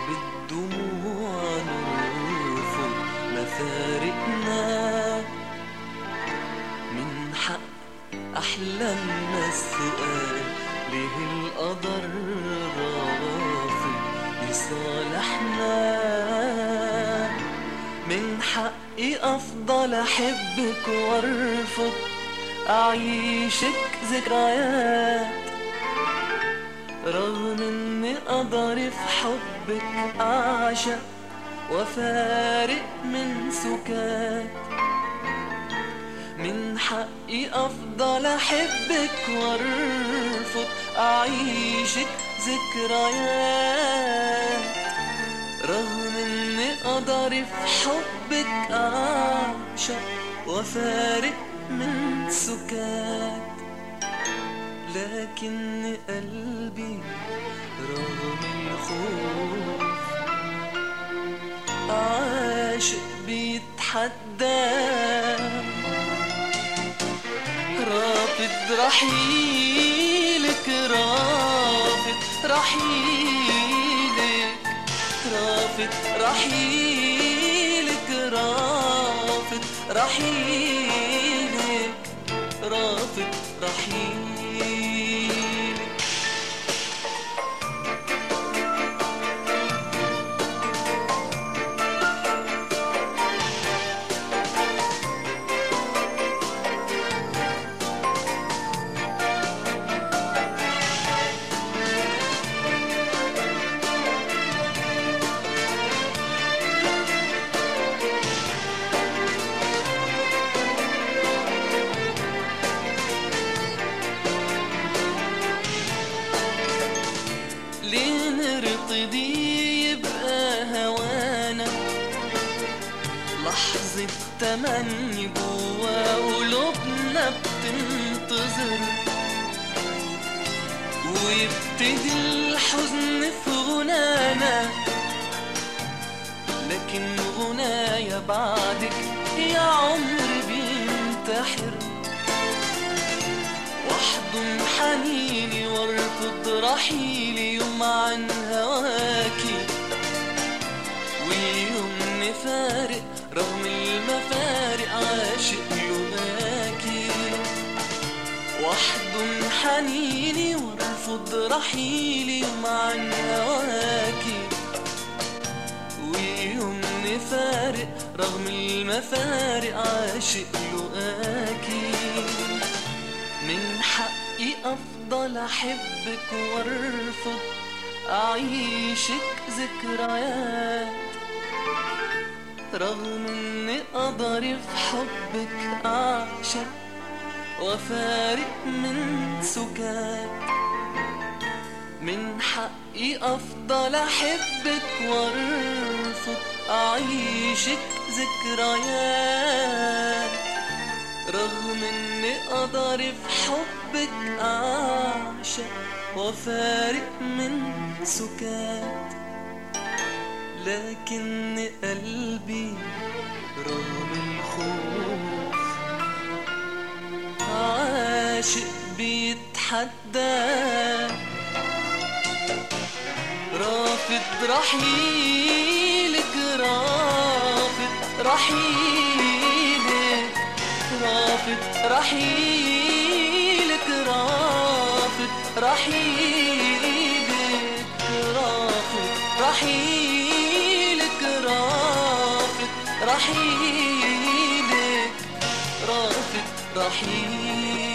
وبالدموع نرفض مفارقنا من حق أحلامنا السؤال ليه القدر رافض يصالحنا من حقي أفضل أحبك وأرفض أعيشك ذكريات رغم إني قدري في حبك أعشق وفارق من سكات من حقي أفضل أحبك وأرفض أعيشك ذكريات رغم إني قدري في حبك أعشق وفارق من سكات لكن قلبي رغم الخوف عاشق بيتحدى رافض رحيلك رافض رحيلك رافض رحيلك رافض رحيلك رافض رحيلك ليه نرتضي يبقى هوانا لحظة تمني جوا قلوبنا بتنتظر ويبتدي الحزن في غنانا لكن غنايا بعدك يا عمر بينتحر واحضن حنيني وارفض رحيلي يوم عن هواكي واليوم نفارق رغم المفارق عاشق يوماكي واحضن حنيني وارفض رحيلي يوم عن هواكي ويوم نفارق رغم المفارق عاشق لقاكي من حقي أفضل أحبك وأرفض أعيشك ذكريات رغم إني قدري في حبك أعشق وفارق من سكات من حقي أفضل أحبك وأرفض أعيشك ذكريات رغم إني قدري في حبك أعشق وفارق من سكات لكن قلبي رغم الخوف عاشق بيتحدى رافض رحيلك رافض رحيلك رافض رحيلك رافض رحيلك رافض رحيلك رافض رحيلك رافض رحيلك